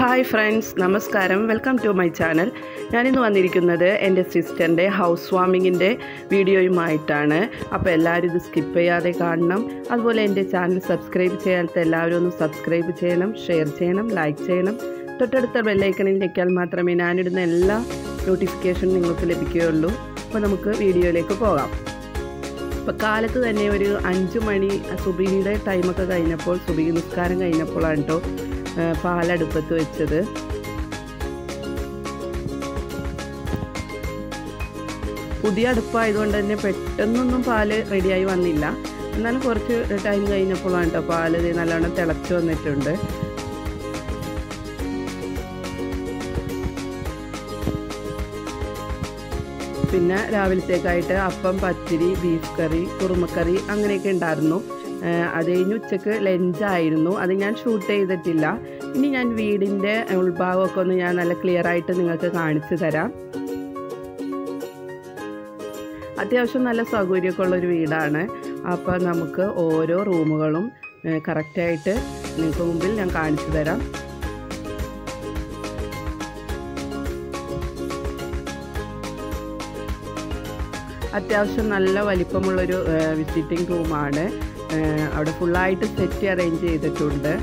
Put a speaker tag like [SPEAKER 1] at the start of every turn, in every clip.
[SPEAKER 1] hi friends നമസ്കാരം welcome to my channel ഞാനിന്ന് വന്നിരിക്കുന്നത് എൻ്റെ സിസ്റ്ററിൻ്റെ ഹൗസ് വാമിങ്ങിൻ്റെ വീഡിയോയുമായിട്ടാണ് അപ്പോൾ എല്ലാവരും ഇത് സ്കിപ്പ് ചെയ്യാതെ കാണണം അതുപോലെ എൻ്റെ ചാനൽ സബ്സ്ക്രൈബ് ചെയ്യാത്ത എല്ലാവരും ഒന്ന് സബ്സ്ക്രൈബ് ചെയ്യണം ഷെയർ ചെയ്യണം ലൈക്ക് ചെയ്യണം തൊട്ടടുത്ത ബെല്ലൈക്കണിൽ ഞെക്കിയാൽ മാത്രമേ ഞാനിടുന്ന എല്ലാ നോട്ടിഫിക്കേഷനും നിങ്ങൾക്ക് ലഭിക്കുകയുള്ളൂ അപ്പോൾ നമുക്ക് വീഡിയോയിലേക്ക് പോകാം ഇപ്പോൾ കാലത്ത് തന്നെ ഒരു അഞ്ച് മണി സുബിഹിയുടെ ടൈമൊക്കെ കഴിഞ്ഞപ്പോൾ സുബിഹി നിസ്കാരം കഴിഞ്ഞപ്പോഴാണ് കേട്ടോ പാലടുപ്പത്ത് വെച്ചത് പുതിയ അടുപ്പായതുകൊണ്ട് തന്നെ പെട്ടെന്നൊന്നും പാല് റെഡിയായി വന്നില്ല എന്നാലും കുറച്ച് ടൈം കഴിഞ്ഞപ്പോഴാണ് കേട്ടോ പാല് ഇത് നല്ലോണം തിളച്ച് വന്നിട്ടുണ്ട് പിന്നെ രാവിലത്തേക്കായിട്ട് അപ്പം പത്തിരി ബീഫ് കറി കുറുമക്കറി അങ്ങനെയൊക്കെ ഉണ്ടായിരുന്നു അത് കഴിഞ്ഞ് ഉച്ചക്ക് ലഞ്ചായിരുന്നു അത് ഞാൻ ഷൂട്ട് ചെയ്തിട്ടില്ല ഇനി ഞാൻ വീടിൻ്റെ ഉൾഭാഗമൊക്കെ ഒന്ന് ഞാൻ നല്ല ക്ലിയർ ആയിട്ട് നിങ്ങൾക്ക് കാണിച്ചു തരാം അത്യാവശ്യം നല്ല സൗകര്യമൊക്കെ ഉള്ളൊരു വീടാണ് അപ്പോൾ നമുക്ക് ഓരോ റൂമുകളും കറക്റ്റായിട്ട് നിങ്ങൾക്ക് മുമ്പിൽ ഞാൻ കാണിച്ചു തരാം അത്യാവശ്യം നല്ല വലിപ്പമുള്ളൊരു വിസിറ്റിംഗ് റൂമാണ് അവിടെ ഫുള്ളായിട്ട് സെറ്റ് അറേഞ്ച് ചെയ്തിട്ടുണ്ട്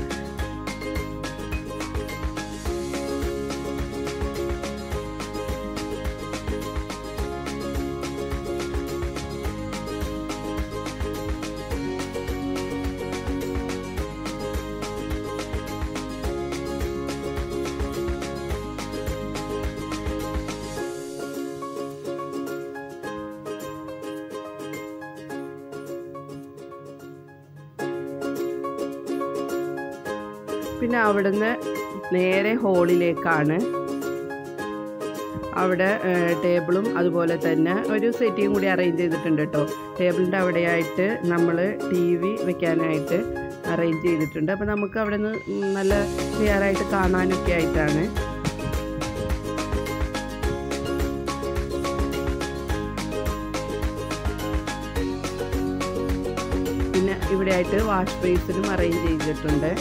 [SPEAKER 1] പിന്നെ അവിടുന്ന് നേരെ ഹോളിലേക്കാണ് അവിടെ ടേബിളും അതുപോലെ തന്നെ ഒരു സെറ്റിയും കൂടി അറേഞ്ച് ചെയ്തിട്ടുണ്ട് കേട്ടോ ടേബിളിൻ്റെ അവിടെയായിട്ട് നമ്മൾ ടി വി വെക്കാനായിട്ട് അറേഞ്ച് ചെയ്തിട്ടുണ്ട് അപ്പോൾ നമുക്ക് അവിടെ നിന്ന് നല്ല ക്ലിയർ ആയിട്ട് കാണാനൊക്കെ ആയിട്ടാണ് പിന്നെ ഇവിടെയായിട്ട് വാഷ് ബേസിനും അറേഞ്ച് ചെയ്തിട്ടുണ്ട്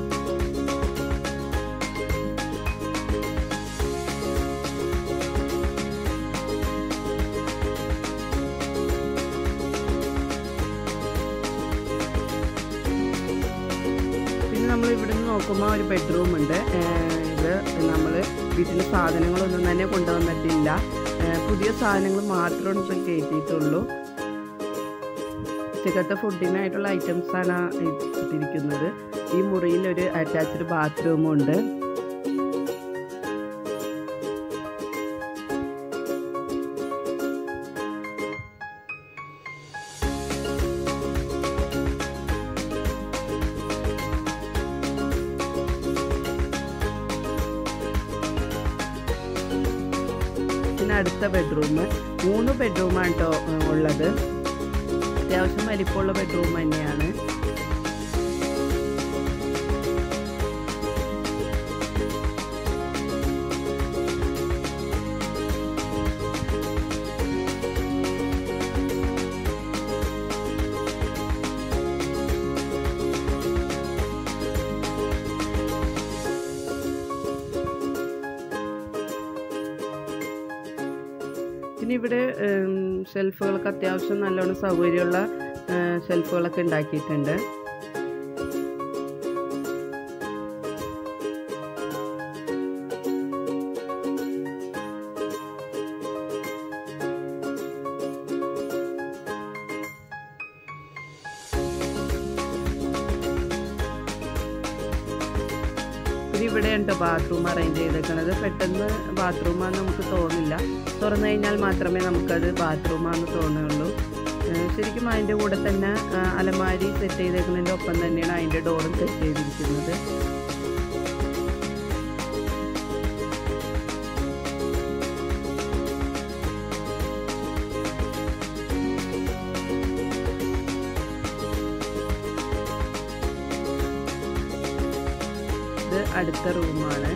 [SPEAKER 1] നമ്മൾ ഇവിടുന്ന് നോക്കുമ്പോൾ ഒരു ബെഡ്റൂം ഉണ്ട് ഇത് നമ്മൾ വീട്ടിൽ സാധനങ്ങളൊന്നും തന്നെ കൊണ്ടുവന്നിട്ടില്ല പുതിയ സാധനങ്ങൾ മാത്രമാണ് ഇപ്പം കയറ്റിയിട്ടുള്ളൂ ഉച്ചക്കത്തെ ഫുഡിനായിട്ടുള്ള ഐറ്റംസാണ് ഇട്ടിരിക്കുന്നത് ഈ മുറിയിൽ ഒരു അറ്റാച്ച്ഡ് ബാത്റൂമും ഉണ്ട് പിന്നെ അടുത്ത ബെഡ്റൂം മൂന്ന് ബെഡ്റൂമാണ് കേട്ടോ ഉള്ളത് അത്യാവശ്യം വലിപ്പമുള്ള ബെഡ്റൂം തന്നെയാണ് പിന്നെ ഇവിടെ ഷെൽഫുകളൊക്കെ അത്യാവശ്യം നല്ലോണം സൗകര്യമുള്ള ഷെൽഫുകളൊക്കെ ഉണ്ടാക്കിയിട്ടുണ്ട് പിന്നെ ഇവിടെ ഉണ്ട് ബാത്റൂം അറേഞ്ച് ചെയ്തേക്കുന്നത് പെട്ടെന്ന് ബാത്റൂമാണെന്ന് നമുക്ക് തോന്നില്ല തുറന്നു കഴിഞ്ഞാൽ മാത്രമേ നമുക്കത് ബാത്റൂമാണെന്ന് തോന്നുകയുള്ളൂ ശരിക്കും അതിൻ്റെ കൂടെ തന്നെ അലമാരി സെറ്റ് ചെയ്തേക്കുന്നതിൻ്റെ ഒപ്പം തന്നെയാണ് അതിൻ്റെ ഡോറും സെറ്റ് ചെയ്തിരിക്കുന്നത് ഇത് അടുത്ത റൂമാണ്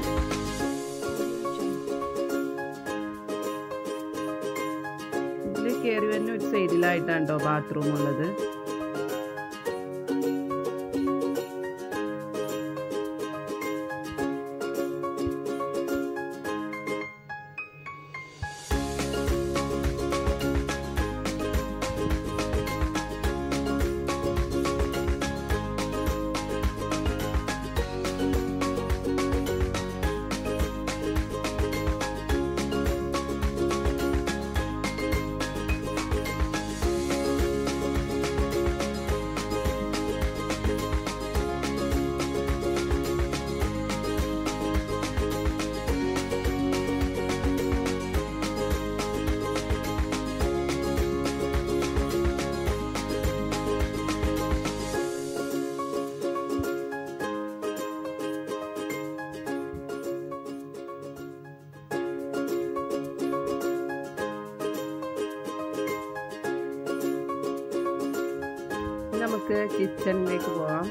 [SPEAKER 1] ഇതിൽ കയറി വരുന്ന ഒരു സൈഡിലായിട്ടാണ് കേട്ടോ ബാത്റൂം ഉള്ളത് നമുക്ക് കിച്ചണിലേക്ക് പോവാം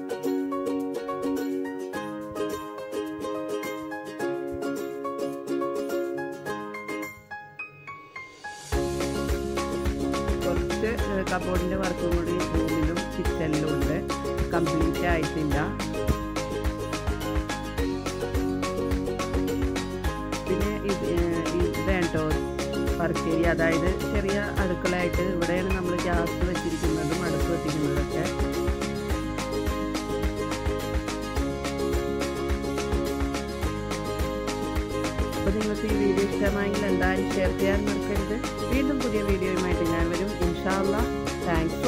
[SPEAKER 1] കുറച്ച് കബോർഡിൻ്റെ വർക്കും കൂടി റൂമിലും കിച്ചണിലും ഉണ്ട് കംപ്ലീറ്റ് ആയിട്ടില്ല പിന്നെ ഇത് ഇതാണ് കേട്ടോ വർക്ക് ഏരിയ അതായത് ചെറിയ അടുക്കളയായിട്ട് ഇവിടെയാണ് നമ്മൾ ഗ്യാസ് വെച്ചിരിക്കുന്നതും അടുപ്പ് വെച്ചിരിക്കുന്നതൊക്കെ അപ്പോൾ നിങ്ങൾക്ക് ഈ വീഡിയോ ഇഷ്ടമായെങ്കിൽ എന്തായാലും ഷെയർ ചെയ്യാൻ മറക്കരുത് വീണ്ടും പുതിയ വീഡിയോയുമായിട്ട് ഞാൻ വരും ഇൻഷാല്ല താങ്ക്സ്